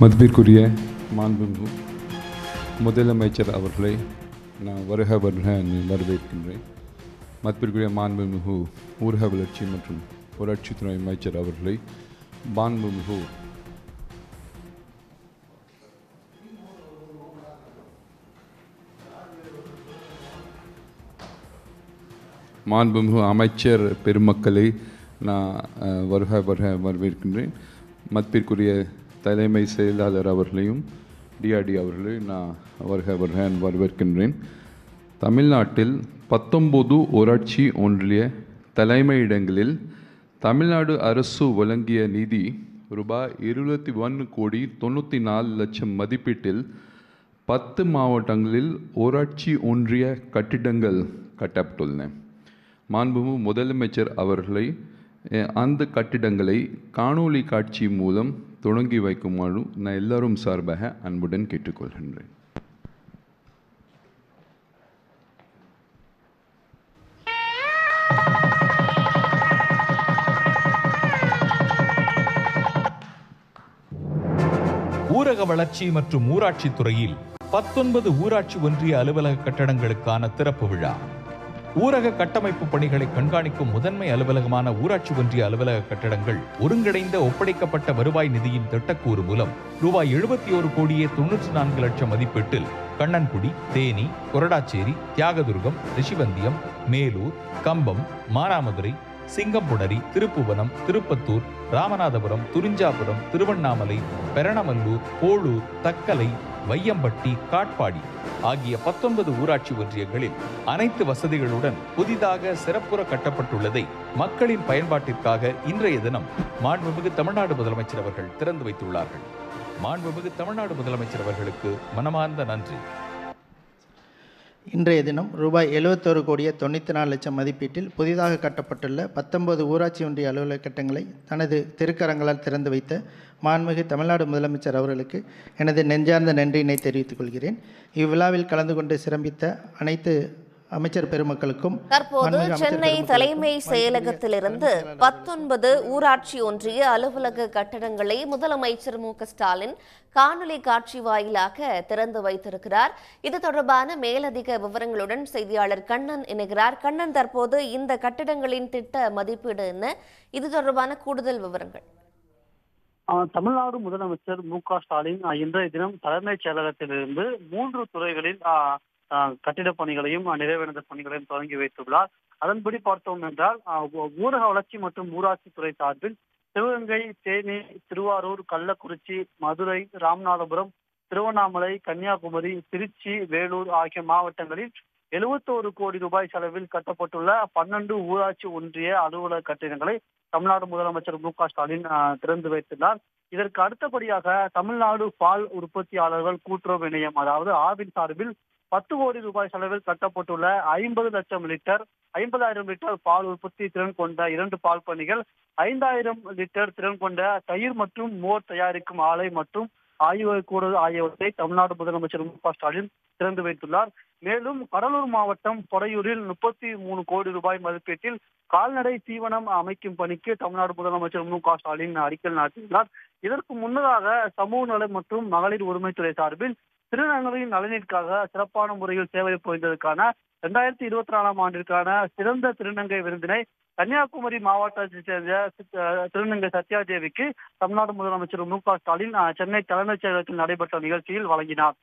மதிப்பிற்குரிய மாண்புமிகு முதலமைச்சர் அவர்களை நான் வருக வருக என்று வரவேற்கின்றேன் மதிப்பிற்குரிய மாண்புமிகு ஊரக வளர்ச்சி மற்றும் புரட்சித்துறை அமைச்சர் அவர்களை மாண்புமிகு மாண்புமிகு அமைச்சர் பெருமக்களை நான் அஹ், வருக வருக வரவேற்கின்றேன் மதிப்பிற்குரிய தலைமை செயலாளர் அவர்களையும் டிஆர்டி அவர்களையும் நான் வருக வருக என்று வரவேற்கின்றேன் தமிழ்நாட்டில் பத்தொம்போது ஊராட்சி ஒன்றிய தலைமையிடங்களில் தமிழ்நாடு அரசு வழங்கிய நிதி ரூபாய் இருபத்தி ஒன்று கோடி தொண்ணூற்றி நாலு லட்சம் மதிப்பீட்டில் பத்து மாவட்டங்களில் ஊராட்சி ஒன்றிய கட்டிடங்கள் கட்டப்பட்டுள்ளன மாண்புமிகு முதலமைச்சர் அவர்களை அஹ், அந்த கட்டிடங்களை காணொளி காட்சி மூலம் தொடங்கி வைக்குமாறு நான் எல்லாரும் சார்பாக அன்புடன் கேட்டுக்கொள்கின்றேன் ஊரக வளர்ச்சி மற்றும் ஊராட்சி துறையில் பத்தொன்பது ஊராட்சி ஒன்றிய அலுவலக கட்டடங்களுக்கான திறப்பு விழா ஊரக கட்டமைப்பு பணிகளை கண்காணிக்கும் முதன்மை அலுவலகமான ஊராட்சி ஒன்றிய அலுவலக கட்டடங்கள் ஒருங்கிணைந்த ஒப்படைக்கப்பட்ட வருவாய் நிதியின் திட்டக்கூறு மூலம் ரூபாய் எழுபத்தி ஒரு கோடியே தொன்னூற்றி நான்கு லட்சம் மதிப்பீட்டில் கண்ணன்குடி தேனி கொரடாச்சேரி தியாகதுர்கம் ரிஷிவந்தியம் மேலூர் கம்பம் மானாமதுரை சிங்கம்புணரி திருப்புவனம் திருப்பத்தூர் ராமநாதபுரம் துரிஞ்சாபுரம் திருவண்ணாமலை பெரணமல்லூர் போளூர் தக்கலை வையம்பட்டி காட்பாடி ஆகிய பத்தொன்பது ஊராட்சி ஒன்றியங்களில் அனைத்து வசதிகளுடன் புதிதாக சிறப்புற கட்டப்பட்டுள்ளதை மக்களின் பயன்பாட்டிற்காக இன்றைய தினம் மாண்புமிகு தமிழ்நாடு முதலமைச்சர் அவர்கள் திறந்து வைத்துள்ளார்கள் மாண்புமிகு தமிழ்நாடு முதலமைச்சர் அவர்களுக்கு மனமார்ந்த நன்றி இன்றைய தினம் ரூபாய் எழுபத்தோரு கோடியே தொண்ணூற்றி நாலு லட்சம் மதிப்பீட்டில் புதிதாக கட்டப்பட்டுள்ள பத்தொன்பது ஊராட்சி ஒன்றிய அலுவலக கட்டங்களை தனது திருக்கரங்களால் திறந்து வைத்த மாண்புமிகு தமிழ்நாடு முதலமைச்சர் அவர்களுக்கு எனது நெஞ்சார்ந்த நன்றியினை தெரிவித்துக் கொள்கிறேன் இவ்விழாவில் கலந்து கொண்டு சிறப்பித்த அனைத்து அமைச்சர் பெருமக்களுக்கும் தற்போது மாண்புமிகு அமைச்சர் சென்னை பெருமக்களுக்கும், தலைமை மாண்புமிகு செயலகத்திலிருந்து தலைமைச் செயலாளர் பத்தொன்பது ஊராட்சி ஒன்றிய அலுவலக கட்டடங்களை முதலமைச்சர் மு க ஸ்டாலின் காணொலி காட்சி வாயிலாக திறந்து வைத்திருக்கிறார் இது தொடர்பான மேலதிக விவரங்களுடன் செய்தியாளர் கண்ணன் இணைகிறார் கண்ணன் தற்போது இந்த கட்டிடங்களின் திட்ட மதிப்பீடு என்ன இது தொடர்பான கூடுதல் விவரங்கள் ஆஹ் தமிழ்நாடு முதலமைச்சர் மு க ஸ்டாலின் ஆஹ் இன்றைய தினம் தலைமைச் செயலகத்திலிருந்து மூன்று துறைகளில் ஆஹ் ஆஹ் கட்டிடப் பணிகளையும் ஆஹ் நிறைவேற்ற பணிகளையும் தொடங்கி வைத்துள்ளார் அதன்படி பார்த்தோம் என்றால் ஆஹ் ஊ- ஊரக வளர்ச்சி மற்றும் ஊராட்சித்துறை சார்பில் சிவகங்கை தேனி திருவாரூர் கள்ளக்குறிச்சி மதுரை ராமநாதபுரம் திருவண்ணாமலை கன்னியாகுமரி திருச்சி வேலூர் ஆகிய மாவட்டங்களில் எழுபத்தோரு கோடி ரூபாய் செலவில் கட்டப்பட்டுள்ள பன்னெண்டு ஊராட்சி ஒன்றிய அலுவலக கட்டிடங்களை தமிழ்நாடு முதலமைச்சர் மு க ஸ்டாலின் ஆஹ், திறந்து வைத்துள்ளார் இதற்கு அடுத்தபடியாக தமிழ்நாடு பால் உற்பத்தியாளர்கள் கூட்டுறவு இணையம் அதாவது ஆவின் சார்பில் பத்து கோடி ரூபாய் செலவில் கட்டப்பட்டுள்ள ஐம்பது லட்சம் லிட்டர் ஐம்பதாயிரம் லிட்டர் பால் உற்பத்தி திறன் கொண்ட இரண்டு பால் பணிகள் ஐந்தாயிரம் லிட்டர் திறன் கொண்ட தயிர் மற்றும் மோர் தயாரிக்கும் ஆலை மற்றும் ஆய்வகக்கூட ஆகியவற்றை தமிழ்நாடு முதலமைச்சர் மு க ஸ்டாலின் திறந்து வைத்துள்ளார் மேலும் கடலூர் மாவட்டம் பொறையூரில் முப்பத்தி மூணு கோடி ரூபாய் மதிப்பீட்டில் கால்நடை தீவனம் அமைக்கும் பணிக்கு தமிழ்நாடு முதலமைச்சர் மு க ஸ்டாலின் அடிக்கல் நாட்டியுள்ளார் இதற்கு முன்னதாக சமூக நலம் மற்றும் மகளிர் உரிமைத்துறை சார்பில் திருநங்கையின் நலனிற்காக சிறப்பான முறையில் சேவை புரிந்ததற்கான இரண்டாயிரத்தி இருபத்தி நாலாம் ஆண்டிற்கான சிறந்த திருநங்கை விருதினை கன்னியாகுமரி மாவட்டத்தைச் சேர்ந்த சித்- அஹ் திருநங்கை சத்யா தேவிக்கு தமிழ்நாடு முதலமைச்சர் மு க ஸ்டாலின் அஹ், சென்னை தலைமைச் செயலகத்தில் நடைபெற்ற நிகழ்ச்சியில் வழங்கினார்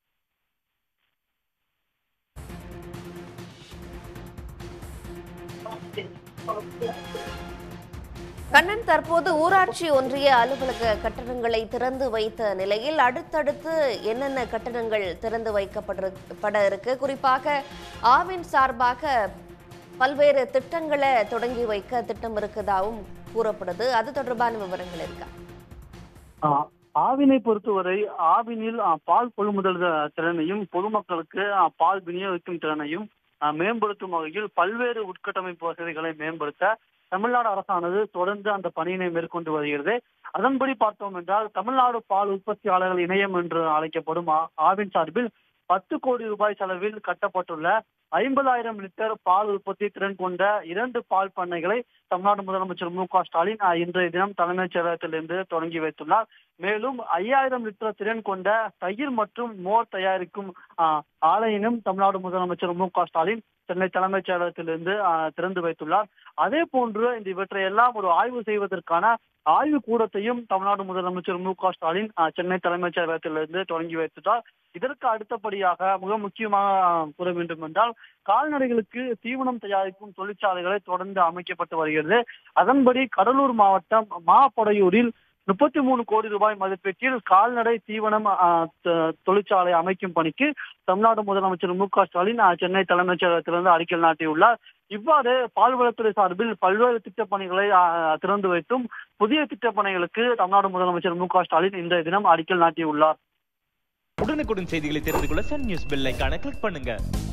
கண்ணன் தற்போது ஊராட்சி ஒன்றிய அலுவலக கட்டடங்களை திறந்து வைத்த நிலையில் அடுத்தடுத்து என்னென்ன கட்டடங்கள் திறந்து வைக்கப்பட பட இருக்கு குறிப்பாக ஆவின் சார்பாக பல்வேறு திட்டங்களை தொடங்கி வைக்க திட்டம் இருக்கதாகவும் கூறப்படுது அது தொடர்பான விவரங்கள் இருக்கா ஆஹ் ஆவினை பொறுத்தவரை ஆவினில் ஆஹ், பால் கொள்முதல் த- திறனையும் பொதுமக்களுக்கு ஆஹ், பால் விநியோகிக்கும் திறனையும் ஆஹ், மேம்படுத்தும் வகையில் பல்வேறு உட்கட்டமைப்பு வசதிகளை மேம்படுத்த தமிழ்நாடு அரசானது தொடர்ந்து அந்த பணியினை மேற்கொண்டு வருகிறது அதன்படி பார்த்தோம் என்றால் தமிழ்நாடு பால் உற்பத்தியாளர்கள் இணையம் என்று அழைக்கப்படும் ஆ- ஆவின் சார்பில் பத்து கோடி ரூபாய் செலவில் கட்டப்பட்டுள்ள ஐம்பதாயிரம் லிட்டர் பால் உற்பத்தி திறன் கொண்ட இரண்டு பால் பண்ணைகளை தமிழ்நாடு முதலமைச்சர் மு க ஸ்டாலின் ஆஹ், இன்றைய தினம் தலைமைச் செயலகத்திலிருந்து தொடங்கி வைத்துள்ளார் மேலும் ஐயாயிரம் லிட்டர் திறன் கொண்ட தயிர் மற்றும் மோர் தயாரிக்கும் ஆஹ், ஆலையினும் தமிழ்நாடு முதலமைச்சர் மு க ஸ்டாலின் சென்னை தலைமைச் செயலகத்திலிருந்து ஆஹ், திறந்து வைத்துள்ளார் அதே போன்று இந்த இவற்றை எல்லாம் ஒரு ஆய்வு செய்வதற்கான ஆய்வு கூடத்தையும் தமிழ்நாடு முதலமைச்சர் மு க ஸ்டாலின் ஆஹ், சென்னை தலைமைச் செயலகத்திலிருந்து தொடங்கி வைத்துள்ளார் இதற்கு அடுத்தபடியாக மிக முக்கியமாக ஆஹ், கூற வேண்டும் என்றால் கால்நடைகளுக்கு தீவனம் தயாரிக்கும் தொழிற்சாலைகளை தொடர்ந்து அமைக்கப்பட்டு வருகிறது அதன்படி கடலூர் மாவட்டம் மாப்படையூரில் முப்பத்தி மூணு கோடி ரூபாய் மதிப்பீட்டில் கால்நடை தீவனம் ஆஹ், த- தொழிற்சாலை அமைக்கும் பணிக்கு தமிழ்நாடு முதலமைச்சர் மு க ஸ்டாலின் ஆஹ், சென்னை தலைமைச் செயலகத்திலிருந்து அடிக்கல் நாட்டியுள்ளார் இவ்வாறு பால்வளத்துறை சார்பில் பல்வேறு திட்டப் பணிகளை ஆஹ், திறந்து வைத்தும் புதிய திட்டப் பணிகளுக்கு தமிழ்நாடு முதலமைச்சர் மு க ஸ்டாலின் இன்றைய தினம் அடிக்கல் நாட்டியுள்ளார் உடனுக்குடன் செய்திகளை தெரிந்து கொள்ள சன் நியூஸ் பெல் ஐகானை கிளிக் பண்ணுங்க